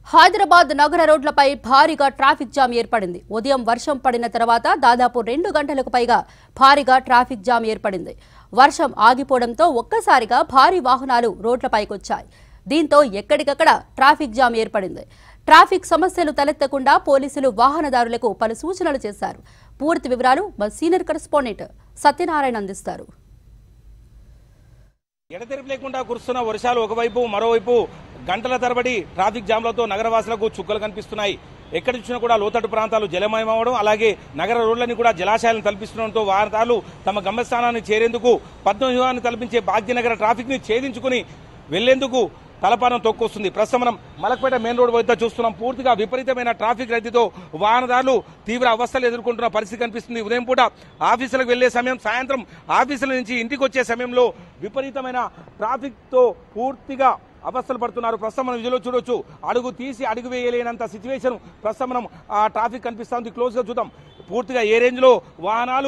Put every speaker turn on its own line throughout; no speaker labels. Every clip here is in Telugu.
హైదరాబాద్ నగర రోడ్లపై భారీగా ట్రాఫిక్ జామ్ ఏర్పడింది ఉదయం వర్షం పడిన తర్వాత దాదాపు రెండు గంటలకు పైగా భారీగా ట్రాఫిక్ జామ్ ఏర్పడింది వర్షం ఆగిపోవడంతో ఒక్కసారిగా భారీ వాహనాలు రోడ్లపైకొచ్చాయి దీంతో ఎక్కడికక్కడ ట్రాఫిక్ జామ్ ఏర్పడింది ట్రాఫిక్ సమస్యలు తలెత్తకుండా పోలీసులు వాహనదారులకు పలు సూచనలు చేశారు పూర్తి వివరాలు మా సీనియర్ కరెస్పాండెంట్ సత్యనారాయణ అందిస్తారు
ఎడతెరిపి లేకుండా కురుస్తున్న వర్షాలు ఒకవైపు మరోవైపు గంటల తరబడి ట్రాఫిక్ జామ్లతో నగరవాసులకు చుక్కలు కనిపిస్తున్నాయి ఎక్కడ చూసినా కూడా లోతట్టు ప్రాంతాలు జలమయమవడం అలాగే నగర రోడ్లని కూడా జలాశయాలను తలపిస్తుండడంతో వాహనాలు తమ గమ్యస్థానాన్ని చేరేందుకు పద్మవ్యూహాన్ని తలపించే భాగ్యనగర ట్రాఫిక్ ని ఛేదించుకుని వెళ్లేందుకు తలపానం తొక్కొస్తుంది ప్రస్తుతం మనం మలక్పేట మెయిన్ రోడ్ వద్ద చూస్తున్నాం పూర్తిగా విపరీతమైన ట్రాఫిక్ రద్దీతో వాహనదారులు తీవ్ర అవస్థలు ఎదుర్కొంటున్న పరిస్థితి కనిపిస్తుంది ఉదయం పూట ఆఫీసులకు వెళ్లే సమయం సాయంత్రం ఆఫీసుల నుంచి ఇంటికి వచ్చే సమయంలో విపరీతమైన ట్రాఫిక్ తో పూర్తిగా అవస్థలు పడుతున్నారు ప్రస్తుతం మనం విజులో చూడొచ్చు అడుగు తీసి అడుగు వేయలేనంత సిచ్యువేషన్ ప్రస్తుతం మనం ఆ ట్రాఫిక్ కనిపిస్తుంది క్లోజ్ గా చూద్దాం పూర్తిగా ఏ రేంజ్ లో వాహనాలు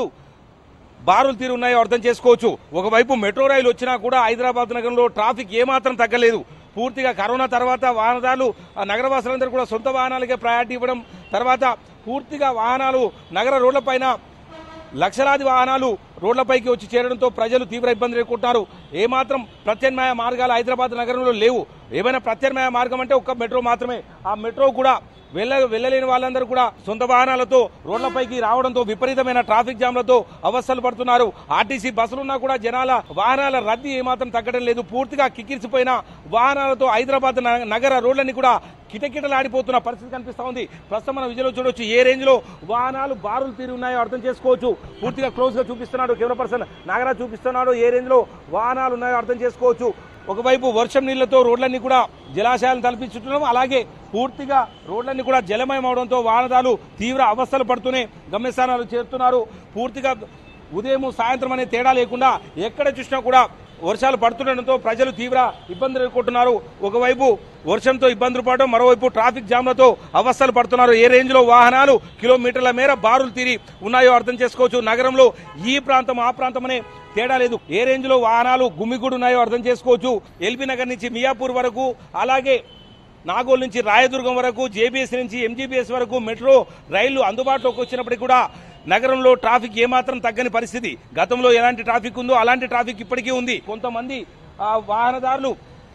బారులు తీరు ఉన్నాయో అర్థం చేసుకోవచ్చు ఒకవైపు మెట్రో రైలు వచ్చినా కూడా హైదరాబాద్ నగరంలో ట్రాఫిక్ ఏమాత్రం తగ్గలేదు పూర్తిగా కరోనా తర్వాత వాహనదారులు ఆ నగరవాసులందరూ కూడా సొంత వాహనాలకే ప్రయారిటీ ఇవ్వడం తర్వాత పూర్తిగా వాహనాలు నగర రోడ్లపైన లక్షలాది వాహనాలు రోడ్లపైకి వచ్చి చేరడంతో ప్రజలు తీవ్ర ఇబ్బంది ఎదుర్కొంటున్నారు ఏమాత్రం ప్రత్యామ్నాయ మార్గాలు హైదరాబాద్ నగరంలో లేవు ఏమైనా ప్రత్యామ్నాయ మార్గం అంటే ఒక్క మెట్రో మాత్రమే ఆ మెట్రో కూడా వెళ్ళ వెళ్ళలేని వాళ్ళందరూ కూడా సొంత వాహనాలతో రోడ్లపైకి రావడంతో విపరీతమైన ట్రాఫిక్ జామ్లతో అవస్థలు పడుతున్నారు ఆర్టీసీ బస్సులున్నా కూడా జనాల వాహనాల రద్దీ ఏమాత్రం తగ్గడం లేదు పూర్తిగా కిక్కిరిసిపోయిన వాహనాలతో హైదరాబాద్ న- నగర రోడ్లన్నీ కూడా కిటకిటలాడిపోతున్న పరిస్థితి కనిపిస్తా ఉంది ప్రస్తుతం మనం విజయలో చూడొచ్చు ఏ రేంజ్ లో వాహనాలు బారులు తీరి ఉన్నాయో అర్థం చేసుకోవచ్చు పూర్తిగా క్లోజ్ గా చూపిస్తున్నాడు కెమెరా పర్సన్ నాగరాజ్ చూపిస్తున్నాడు ఏ రేంజ్ లో వాహనాలు ఉన్నాయో అర్థం చేసుకోవచ్చు ఒకవైపు వర్షం నీళ్లతో రోడ్లన్నీ కూడా జలాశయాలను తలపించుతున్నాం అలాగే పూర్తిగా రోడ్లన్నీ కూడా జలమయం అవడంతో వాహనదారులు తీవ్ర అవస్థలు పడుతూనే గమ్యస్థానాలు చేరుతున్నారు పూర్తిగా ఉదయం సాయంత్రం అనే తేడా లేకుండా ఎక్కడ చూసినా కూడా వర్షాలు పడుతుండటంతో ప్రజలు తీవ్ర ఇబ్బందులు ఎదుర్కొంటున్నారు ఒకవైపు వర్షంతో ఇబ్బందులు పడడం మరోవైపు ట్రాఫిక్ జామ్లతో అవస్థలు పడుతున్నారు ఏ రేంజ్ లో వాహనాలు కిలోమీటర్ల మేర బారులు తీరి ఉన్నాయో అర్థం చేసుకోవచ్చు నగరంలో ఈ ప్రాంతం ఆ ప్రాంతం అనే తేడా లేదు ఏ రేంజ్ లో వాహనాలు గుమ్మిగూడు ఉన్నాయో అర్థం చేసుకోవచ్చు ఎల్బీ నగర్ నుంచి మియాపూర్ వరకు అలాగే నాగోల్ నుంచి రాయదుర్గం వరకు జేబీఎస్ నుంచి ఎంజీబీఎస్ వరకు మెట్రో రైళ్లు అందుబాటులోకి వచ్చినప్పటికీ కూడా నగరంలో ట్రాఫిక్ ఏమాత్రం తగ్గని పరిస్థితి గతంలో ఎలాంటి ట్రాఫిక్ ఉందో అలాంటి ట్రాఫిక్ ఇప్పటికీ ఉంది కొంతమంది ఆ, వాహనదారులు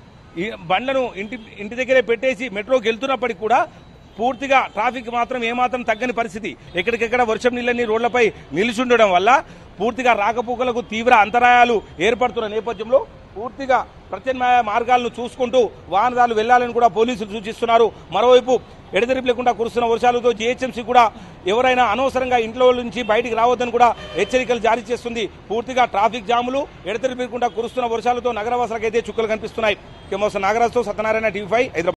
ఈ బండ్లను ఇంటి ఇంటి దగ్గరే పెట్టేసి మెట్రోకి వెళ్తున్నప్పటికీ కూడా పూర్తిగా ట్రాఫిక్ మాత్రం ఏమాత్రం తగ్గని పరిస్థితి ఎక్కడికెక్కడ వర్షం నీళ్ళని రోడ్లపై నిలిచుండడం వల్ల పూర్తిగా రాకపోకలకు తీవ్ర అంతరాయాలు ఏర్పడుతున్న నేపథ్యంలో పూర్తిగా ప్రత్యామ్నాయ మార్గాలను చూసుకుంటూ వాహనదారులు వెళ్లాలని కూడా పోలీసులు సూచిస్తున్నారు మరోవైపు ఎడతెరిపి లేకుండా కురుస్తున్న వర్షాలతో జీహెచ్ఎంసీ కూడా ఎవరైనా అనవసరంగా ఇంట్లో నుంచి బయటికి రావద్దని కూడా హెచ్చరికలు జారీ చేస్తుంది పూర్తిగా ట్రాఫిక్ జాములు ఎడతెరిపి లేకుండా కురుస్తున్న వర్షాలతో నగరవాసులకైతే చుక్కలు కనిపిస్తున్నాయి కెమోస నాగరాజుతో సత్యనారాయణ టీవీ ఫైవ్ హైదరాబాద్